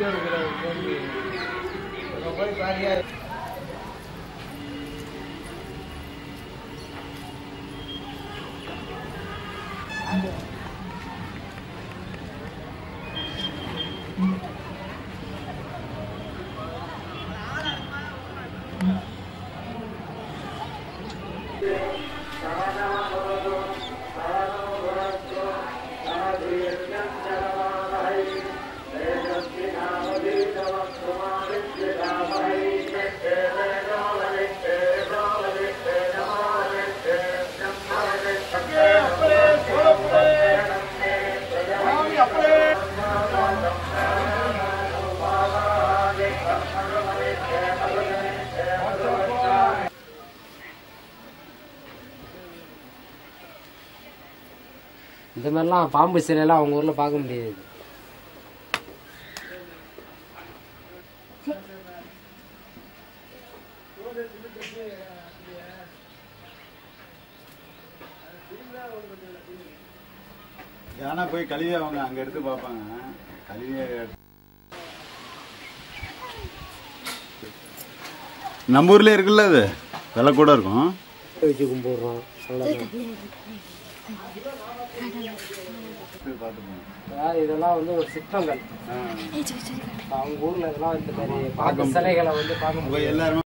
Video எடுக்கிறாரு தம்பி அங்க போய் பாரியா இந்த மாதிரிலாம் பாம்பு சிலையெல்லாம் அவங்க ஊர்ல பார்க்க முடியாது யானை போய் கழுவி அவங்க அங்க எடுத்து பார்ப்பாங்க கழுவிய நம்ம ஊர்லயே இருக்குல்ல அது விலை கூட இருக்கும் வச்சு கும்பிடுறோம் அவ்வளவுதான். போய் பார்த்து போங்க. அதாவது இதெல்லாம் வந்து ஒரு சிற்பங்கள் ஆ. அவங்க ஊர்ல இதெல்லாம் இந்த மாதிரி பாம்பு சிலைகளை வந்து பார்க்க அப்ப முடியாது எல்லாருமே